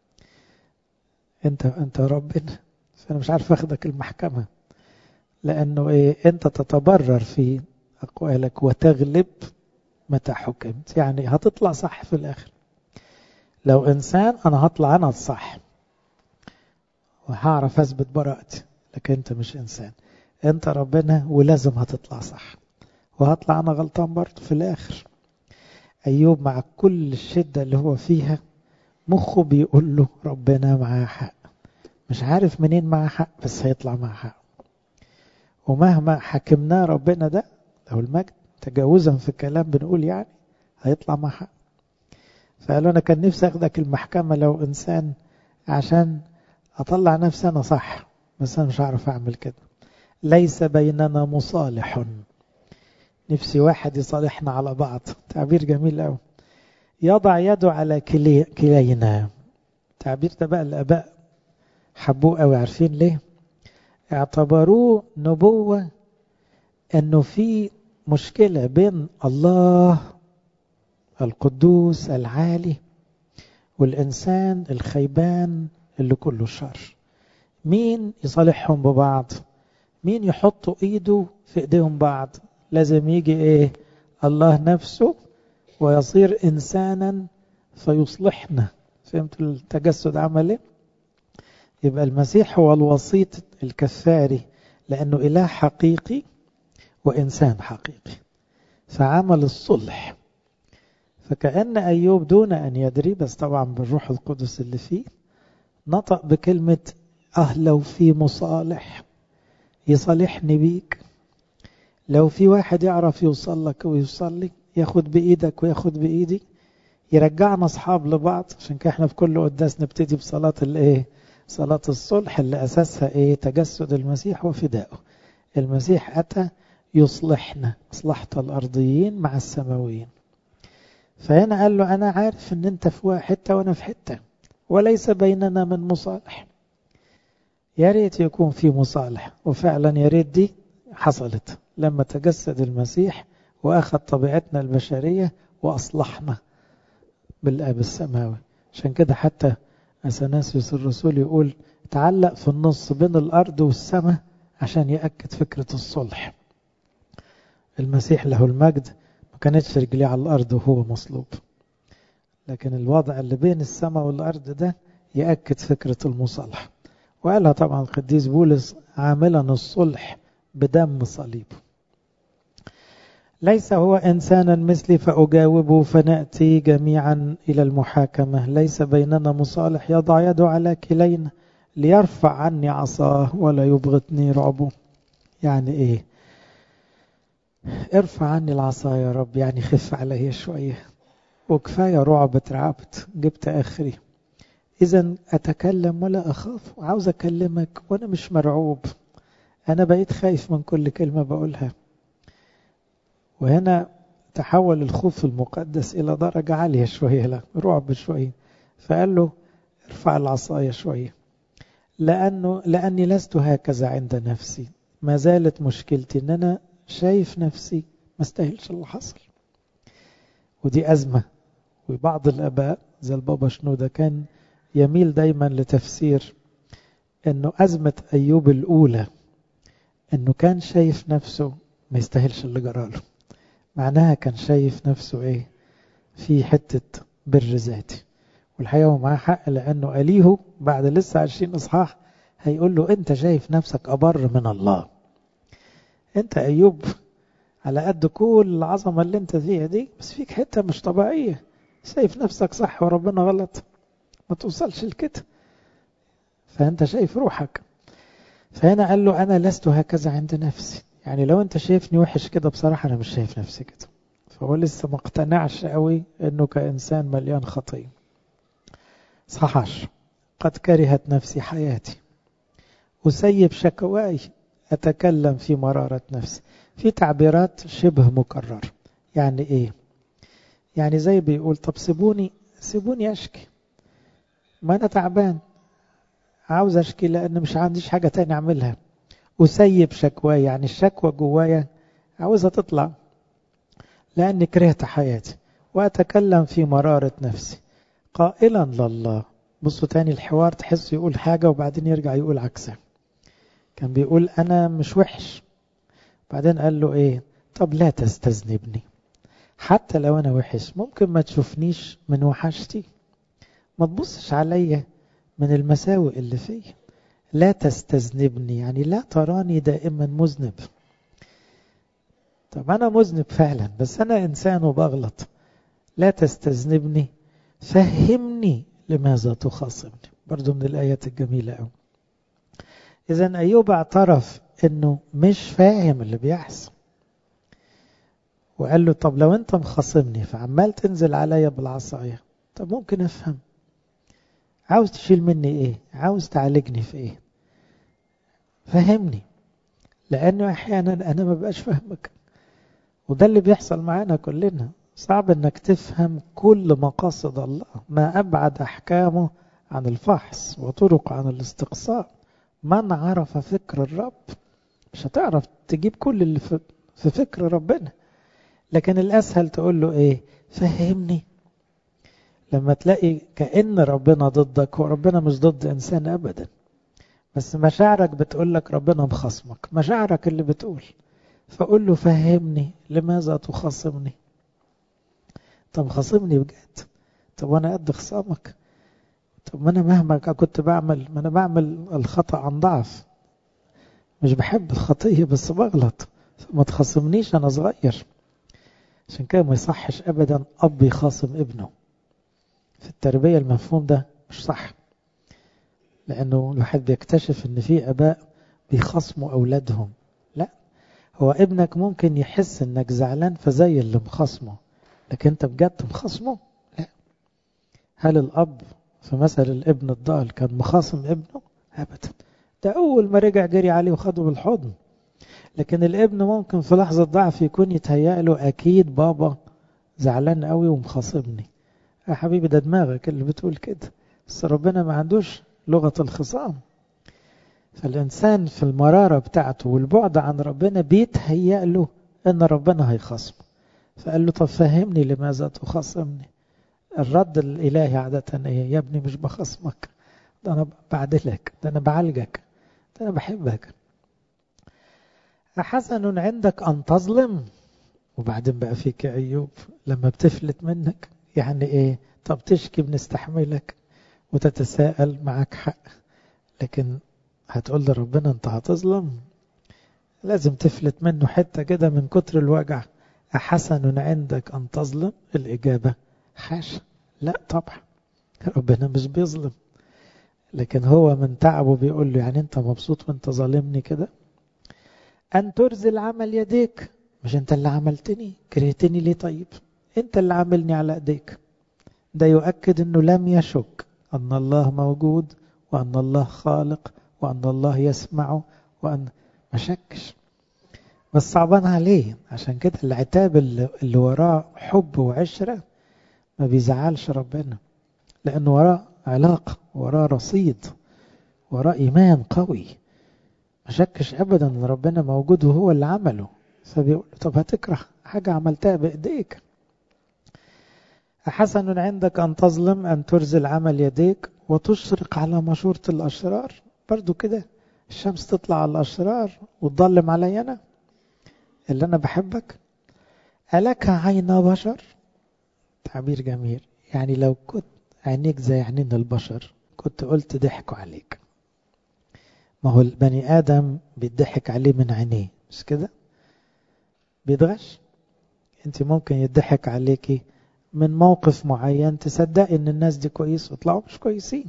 أنت أنت ربنا فأنا مش عارف أخدك المحكمة لأنه إيه أنت تتبرر في أقوالك وتغلب متى حكمت يعني هتطلع صح في الآخر لو إنسان أنا هطلع أنا الصح وهعرف أثبت براءتي لكن أنت مش إنسان أنت ربنا ولازم هتطلع صح وهطلع أنا غلطان برضه في الآخر أيوب مع كل الشدة اللي هو فيها مخه بيقول له ربنا معاه حق مش عارف منين معاه حق بس هيطلع معاه حق ومهما حكمناه ربنا ده له المجد تجاوزا في الكلام بنقول يعني هيطلع معاه حق فقالوا أنا كان نفسي أخدك المحكمة لو إنسان عشان أطلع نفسي أنا صح بس أنا مش هعرف أعمل كده ليس بيننا مصالح نفسي واحد يصالحنا على بعض تعبير جميل أوي يضع يده على كلي كلينا تعبير ده بقى الآباء حبوه أوي عارفين ليه اعتبروه نبوة أنه في مشكلة بين الله القدوس العالي والإنسان الخيبان اللي كله شر مين يصالحهم ببعض مين يحطوا ايده في ايديهم بعض لازم يجي ايه الله نفسه ويصير انسانا فيصلحنا فهمت التجسد عمل ايه يبقى المسيح هو الوسيط الكفاري لانه اله حقيقي وانسان حقيقي فعمل الصلح فكأن أيوب دون أن يدري بس طبعا بالروح القدس اللي فيه نطق بكلمة أه لو في مصالح يصالحني بيك لو في واحد يعرف يوصل لك ويوصل لي ياخد بإيدك وياخد بإيدي يرجعنا أصحاب لبعض عشان كده احنا في كل قداس نبتدي بصلاة الإيه صلاة الصلح اللي أساسها إيه تجسد المسيح وفدائه المسيح أتى يصلحنا مصلحة الأرضيين مع السماويين فهنا قال له أنا عارف أن أنت في حتة وأنا في حتة وليس بيننا من مصالح يا ريت يكون في مصالح وفعلا يا ريت دي حصلت لما تجسد المسيح وأخذ طبيعتنا البشرية وأصلحنا بالآب السماوي عشان كده حتى أثناسيوس الرسول يقول تعلق في النص بين الأرض والسماء عشان يأكد فكرة الصلح المسيح له المجد ما كانتش رجليه على الأرض وهو مصلوب لكن الوضع اللي بين السماء والأرض ده يأكد فكرة المصالحة وقالها طبعا القديس بولس عاملا الصلح بدم صليبه ليس هو إنسانا مثلي فأجاوبه فنأتي جميعا إلى المحاكمة ليس بيننا مصالح يضع يده على كلينا ليرفع عني عصاه ولا يبغتني رعبه يعني إيه ارفع عني العصا يا رب يعني خف عليا شوية وكفاية رعب اترعبت جبت آخري إذا أتكلم ولا أخاف وعاوز أكلمك وأنا مش مرعوب أنا بقيت خايف من كل كلمة بقولها وهنا تحول الخوف المقدس إلى درجة عالية شوية لا رعب شوية فقال له ارفع العصاية شوية لأنه لأني لست هكذا عند نفسي ما زالت مشكلتي أن أنا شايف نفسي ما استاهلش اللي حصل ودي أزمة وبعض الآباء زي البابا شنودة كان يميل دايما لتفسير أنه أزمة أيوب الأولى أنه كان شايف نفسه ما يستاهلش اللي جراله معناها كان شايف نفسه إيه في حتة بر ذاتي والحقيقة هو معاه حق لأنه أليه بعد لسه عشرين إصحاح هيقول له أنت شايف نفسك أبر من الله أنت أيوب على قد كل العظمة اللي أنت فيها دي بس فيك حتة مش طبيعية شايف نفسك صح وربنا غلط ما توصلش لكده فأنت شايف روحك فهنا قال له أنا لست هكذا عند نفسي يعني لو أنت شايفني وحش كده بصراحة أنا مش شايف نفسي كده فهو لسه ما اقتنعش قوي أنه كإنسان مليان خطية صح عشر قد كرهت نفسي حياتي أسيب شكواي أتكلم في مرارة نفسي في تعبيرات شبه مكررة يعني إيه يعني زي بيقول طب سيبوني سيبوني أشكي ما أنا تعبان عاوز أشكي لأن مش عنديش حاجة تاني أعملها أسيب شكواي يعني الشكوى جوايا عاوزها تطلع لأني كرهت حياتي وأتكلم في مرارة نفسي قائلا لله بصوا تاني الحوار تحس يقول حاجة وبعدين يرجع يقول عكسها كان بيقول أنا مش وحش بعدين قال له إيه طب لا تستذنبني حتى لو أنا وحش ممكن ما تشوفنيش من وحشتي ما تبصش عليا من المساوئ اللي فيا لا تستذنبني يعني لا تراني دائما مذنب طب أنا مذنب فعلا بس أنا إنسان وبغلط لا تستذنبني فهمني لماذا تخاصمني برضو من الآيات الجميلة أوي إذا أيوب اعترف أنه مش فاهم اللي بيحصل وقال له طب لو أنت مخاصمني فعمال تنزل عليا بالعصاية طب ممكن أفهم عاوز تشيل مني إيه عاوز تعالجني في إيه فهمني لأنه أحيانا أنا ما بقاش فاهمك وده اللي بيحصل معانا كلنا صعب انك تفهم كل مقاصد الله ما ابعد احكامه عن الفحص وطرق عن الاستقصاء من عرف فكر الرب مش هتعرف تجيب كل اللي في فكر ربنا لكن الاسهل تقول له ايه فهمني لما تلاقي كأن ربنا ضدك وربنا مش ضد انسان ابدا بس مشاعرك بتقول لك ربنا مخصمك مشاعرك اللي بتقول فقول له فهمني لماذا تخاصمني طب خاصمني بجد طب وانا قد خصامك طب ما انا مهما كنت بعمل ما انا بعمل الخطا عن ضعف مش بحب الخطيه بس بغلط ما تخاصمنيش انا صغير عشان كده ما يصحش ابدا اب يخاصم ابنه في التربيه المفهوم ده مش صح لانه الواحد بيكتشف ان في اباء بيخاصموا اولادهم لا هو ابنك ممكن يحس انك زعلان فزي اللي مخاصمه لكن انت بجد مخاصمه لا هل الاب في مثل الابن الضال كان مخاصم ابنه ابدا ده اول ما رجع جري عليه وخده بالحضن لكن الابن ممكن في لحظة ضعف يكون يتهيأ له أكيد بابا زعلان قوي ومخاصمني يا حبيبي ده دماغك اللي بتقول كده بس ربنا ما عندوش لغة الخصام فالإنسان في المرارة بتاعته والبعد عن ربنا بيتهيأ له أن ربنا هيخاصمه فقال له طب فهمني لماذا تخاصمني الرد الإلهي عادة إيه يا ابني مش بخصمك ده أنا بعدلك ده أنا بعالجك ده أنا بحبك أحسن عندك أن تظلم وبعدين بقى فيك يا أيوب لما بتفلت منك يعني إيه طب تشكي بنستحملك وتتساءل معك حق لكن هتقول لربنا أنت هتظلم لازم تفلت منه حتة كده من كتر الوجع أحسن عندك أن تظلم الإجابة حاشا لا طبعا ربنا مش بيظلم لكن هو من تعبه بيقول له يعني أنت مبسوط وأنت ظالمني كده أن ترزل عمل يديك مش انت اللي عملتني كرهتني ليه طيب انت اللي عاملني على ايديك ده يؤكد انه لم يشك ان الله موجود وان الله خالق وان الله يسمع وان ما شكش بس صعبان عليه عشان كده العتاب اللي وراه حب وعشرة ما بيزعلش ربنا لأنه وراه علاقة وراه رصيد وراه إيمان قوي ما شكش أبدا أن ربنا موجود وهو اللي عمله فبيقول طب هتكره حاجة عملتها بإيديك أحسن عندك أن تظلم أن ترزل عمل يديك وتشرق على مشورة الأشرار برضو كده الشمس تطلع على الأشرار وتظلم علي أنا اللي أنا بحبك ألك عين بشر تعبير جميل يعني لو كنت عينيك زي عينين البشر كنت قلت ضحكوا عليك ما هو البني آدم بيضحك عليه من عينيه مش كده بيتغش انت ممكن يضحك عليكي من موقف معين تصدقي ان الناس دي كويس وطلعوا مش كويسين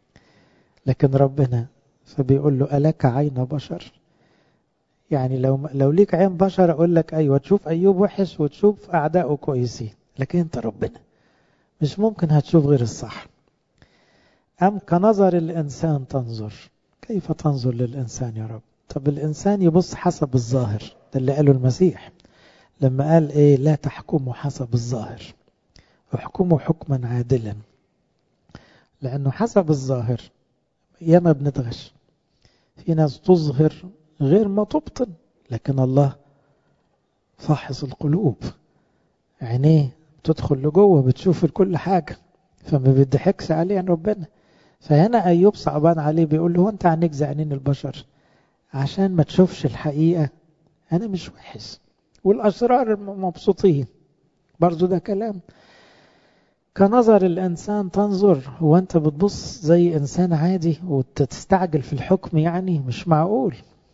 لكن ربنا فبيقول له ألك عين بشر يعني لو لو ليك عين بشر اقول لك ايوه تشوف ايوب وحش وتشوف اعدائه كويسين لكن انت ربنا مش ممكن هتشوف غير الصح ام كنظر الانسان تنظر كيف تنظر للانسان يا رب طب الانسان يبص حسب الظاهر ده اللي قاله المسيح لما قال ايه لا تحكموا حسب الظاهر احكموا حكما عادلا لانه حسب الظاهر ياما بنتغش في ناس تظهر غير ما تبطن لكن الله فاحص القلوب عينيه بتدخل لجوه بتشوف كل حاجة فما بيضحكش عليه عن ربنا فهنا أيوب صعبان عليه بيقول له انت عنك زي عينين البشر عشان ما تشوفش الحقيقة أنا مش وحش والأشرار مبسوطين برضو ده كلام كنظر الإنسان تنظر هو أنت بتبص زي إنسان عادي وتستعجل في الحكم يعني مش معقول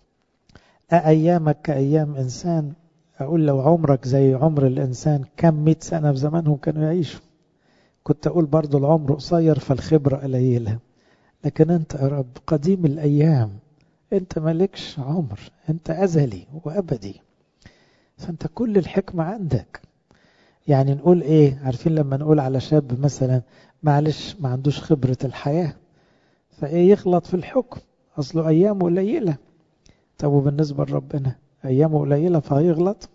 أأيامك كأيام إنسان أقول لو عمرك زي عمر الإنسان كم مئة سنة في زمانهم كانوا يعيشوا كنت أقول برضو العمر قصير فالخبرة قليلة لكن أنت يا رب قديم الأيام أنت مالكش عمر أنت أزلي وأبدي فأنت كل الحكمة عندك يعني نقول إيه عارفين لما نقول على شاب مثلا معلش ما عندوش خبرة الحياة فإيه يغلط في الحكم أصله أيامه قليلة طب وبالنسبة لربنا أيامه قليلة فهيغلط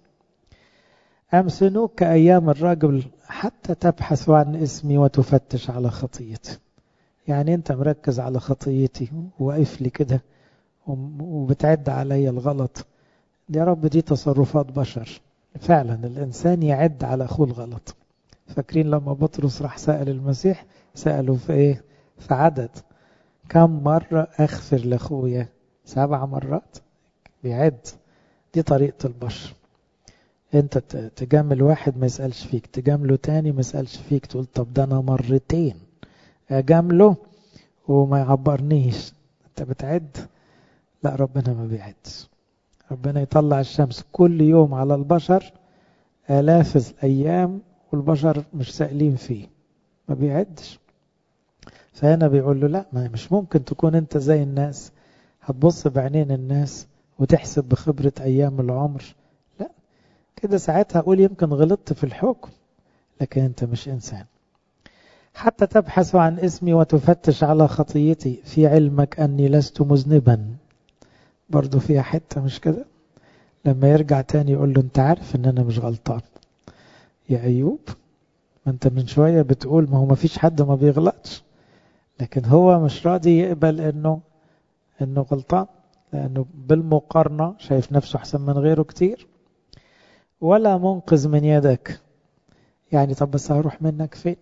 أم سنوك كأيام الرجل حتى تبحث عن اسمي وتفتش على خطيتي يعني أنت مركز على خطيتي وواقف لي كده وبتعد علي الغلط يا رب دي تصرفات بشر فعلا الإنسان يعد على أخوه الغلط فاكرين لما بطرس راح سأل المسيح سأله في إيه في عدد كم مرة أغفر لأخويا سبع مرات بيعد دي طريقة البشر انت تجامل واحد ما يسألش فيك تجامله تاني ما يسألش فيك تقول طب ده انا مرتين اجامله وما يعبرنيش انت بتعد لا ربنا ما بيعدش ربنا يطلع الشمس كل يوم على البشر آلاف الأيام والبشر مش سائلين فيه ما بيعدش فهنا بيقول له لا ما مش ممكن تكون انت زي الناس هتبص بعينين الناس وتحسب بخبرة أيام العمر لا كده ساعتها أقول يمكن غلطت في الحكم لكن أنت مش إنسان حتى تبحث عن اسمي وتفتش على خطيتي في علمك أني لست مذنبا برضو فيها حتة مش كده لما يرجع تاني يقول له أنت عارف أن أنا مش غلطان يا أيوب ما أنت من شوية بتقول ما هو ما فيش حد ما بيغلطش لكن هو مش راضي يقبل أنه أنه غلطان لأنه بالمقارنة شايف نفسه أحسن من غيره كتير ولا منقذ من يدك يعني طب بس هروح منك فين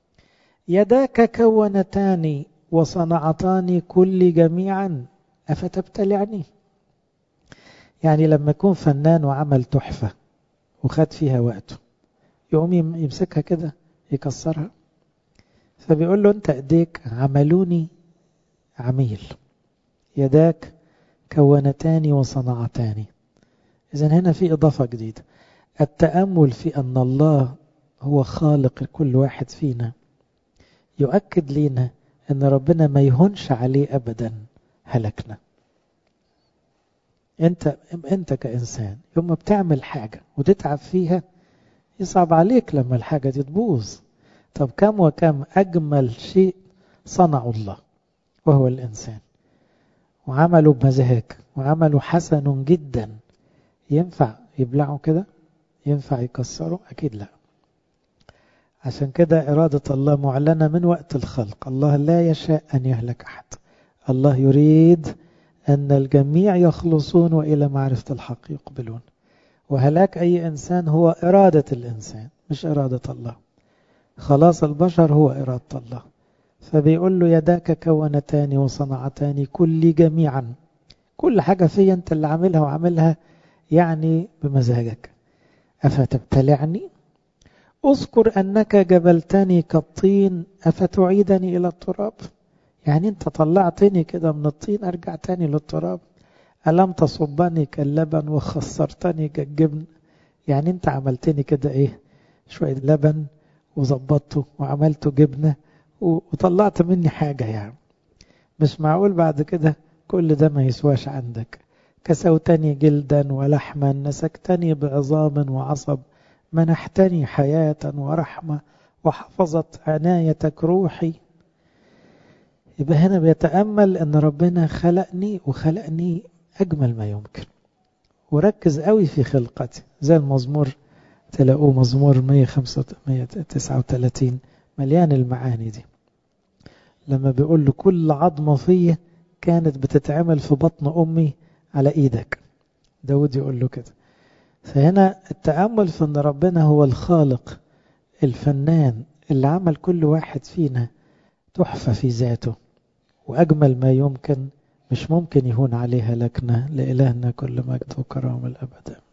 يداك كونتان وصنعتان كل جميعا أفتبتلعني يعني لما يكون فنان وعمل تحفة وخد فيها وقته يقوم يمسكها كده يكسرها فبيقول له انت ايديك عملوني عميل يداك كونتان وصنعتان إذا هنا في إضافة جديدة التأمل في أن الله هو خالق كل واحد فينا يؤكد لنا أن ربنا ما يهونش عليه أبدا هلكنا انت انت كإنسان يوم ما بتعمل حاجة وتتعب فيها يصعب عليك لما الحاجة دي تبوظ طب كم وكم أجمل شيء صنعه الله وهو الإنسان وعمله بمزاج وعمله حسن جدا ينفع يبلعه كده ينفع يكسره أكيد لا عشان كده إرادة الله معلنة من وقت الخلق الله لا يشاء أن يهلك أحد الله يريد أن الجميع يخلصون وإلى معرفة الحق يقبلون وهلاك أي إنسان هو إرادة الإنسان مش إرادة الله خلاص البشر هو إرادة الله فبيقول له يداك كونتان وصنعتان كل جميعا كل حاجة فيا أنت اللي عاملها وعاملها يعني بمزاجك أفتبتلعني أذكر أنك جبلتني كالطين أفتعيدني إلى التراب يعني أنت طلعتني كده من الطين أرجع تاني للتراب ألم تصبني كاللبن وخسرتني كالجبن يعني أنت عملتني كده إيه شوية لبن وظبطته وعملته جبنة وطلعت مني حاجة يعني مش معقول بعد كده كل ده ما يسواش عندك كسوتني جلدا ولحما نسكتني بعظام وعصب منحتني حياة ورحمة وحفظت عنايتك روحي يبقى هنا بيتأمل أن ربنا خلقني وخلقني أجمل ما يمكن وركز قوي في خلقتي زي المزمور تلاقوه مزمور 139 مليان المعاني دي لما بيقول له كل عظمة فيه كانت بتتعمل في بطن أمي على إيدك داود يقول له كده فهنا التأمل في أن ربنا هو الخالق الفنان اللي عمل كل واحد فينا تحفة في ذاته وأجمل ما يمكن مش ممكن يهون عليها لكنا لإلهنا كل مجد وكرام الأبد